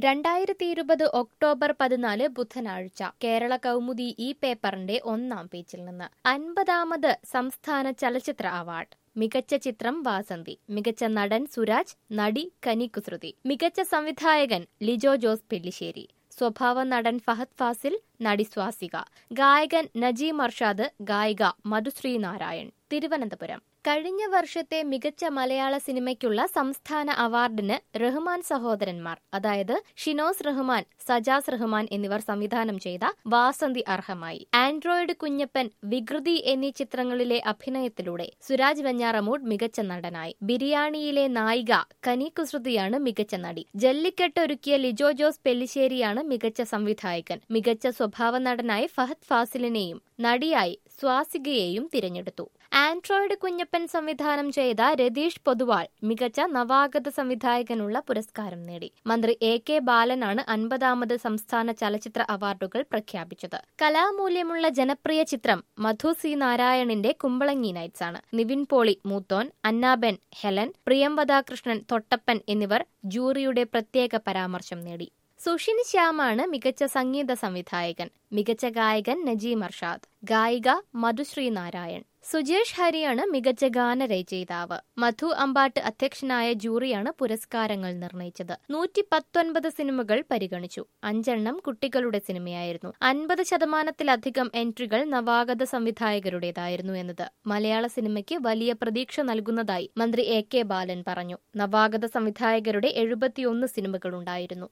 രണ്ടായിരത്തി ഇരുപത് ഒക്ടോബർ പതിനാല് ബുധനാഴ്ച കേരള കൗമുദി ഈ പേപ്പറിന്റെ ഒന്നാം പേജിൽ നിന്ന് അൻപതാമത് സംസ്ഥാന ചലച്ചിത്ര അവാർഡ് മികച്ച ചിത്രം വാസന്തി മികച്ച നടൻ സുരാജ് നടി കനികുസൃതി മികച്ച സംവിധായകൻ ലിജോ ജോസ് പെല്ലിശ്ശേരി സ്വഭാവ നടൻ ഫഹദ് ഫാസിൽ നടി സ്വാസിക ഗായകൻ നജീം അർഷാദ് ഗായിക മധുശ്രീ നാരായൺ തിരുവനന്തപുരം കഴിഞ്ഞ വർഷത്തെ മികച്ച മലയാള സിനിമയ്ക്കുള്ള സംസ്ഥാന അവാർഡിന് റഹ്മാൻ സഹോദരന്മാർ അതായത് ഷിനോസ് റഹ്മാൻ സജാസ് റഹ്മാൻ എന്നിവർ സംവിധാനം ചെയ്ത വാസന്തി അർഹമായി ആൻഡ്രോയിഡ് കുഞ്ഞപ്പൻ വികൃതി എന്നീ ചിത്രങ്ങളിലെ അഭിനയത്തിലൂടെ സുരാജ് വെഞ്ഞാറമൂഡ് മികച്ച നടനായി ബിരിയാണിയിലെ നായിക കനി കുസൃതിയാണ് മികച്ച നടി ജല്ലിക്കെട്ട് ഒരുക്കിയ ലിജോ ജോസ് പെല്ലിശ്ശേരിയാണ് മികച്ച സംവിധായകൻ മികച്ച സ്വഭാവ നടനായി ഫഹദ് ഫാസിലിനെയും നടിയായി സ്വാസികയെയും തിരഞ്ഞെടുത്തു ആൻഡ്രോയിഡ് കുഞ്ഞപ്പൻ സംവിധാനം ചെയ്ത രതീഷ് പൊതുവാൾ മികച്ച നവാഗത സംവിധായകനുള്ള പുരസ്കാരം നേടി മന്ത്രി എ കെ ബാലനാണ് അൻപതാമത് സംസ്ഥാന ചലച്ചിത്ര അവാർഡുകൾ പ്രഖ്യാപിച്ചത് കലാമൂല്യമുള്ള ജനപ്രിയ ചിത്രം മധു സി നാരായണിന്റെ കുമ്പളങ്ങി നൈറ്റ്സ് ആണ് നിവിൻ പോളി മൂത്തോൻ അന്നാബെൻ ഹെലൻ പ്രിയംവദാകൃഷ്ണൻ തൊട്ടപ്പൻ എന്നിവർ ജൂറിയുടെ പ്രത്യേക പരാമർശം നേടി സുഷിൻ ശ്യാമാണ് മികച്ച സംഗീത സംവിധായകൻ മികച്ച ഗായകൻ നജീം അർഷാദ് ഗായിക മധുശ്രീ നാരായൺ സുജേഷ് ഹരിയാണ് മികച്ച ഗാനരചയിതാവ് മധു അമ്പാട്ട് അധ്യക്ഷനായ ജൂറിയാണ് പുരസ്കാരങ്ങൾ നിർണയിച്ചത് നൂറ്റി പത്തൊൻപത് സിനിമകൾ പരിഗണിച്ചു അഞ്ചെണ്ണം കുട്ടികളുടെ സിനിമയായിരുന്നു അൻപത് ശതമാനത്തിലധികം എൻട്രികൾ നവാഗത സംവിധായകരുടേതായിരുന്നു എന്നത് മലയാള സിനിമയ്ക്ക് വലിയ പ്രതീക്ഷ നൽകുന്നതായി മന്ത്രി എ കെ ബാലൻ പറഞ്ഞു നവാഗത സംവിധായകരുടെ എഴുപത്തിയൊന്ന് സിനിമകളുണ്ടായിരുന്നു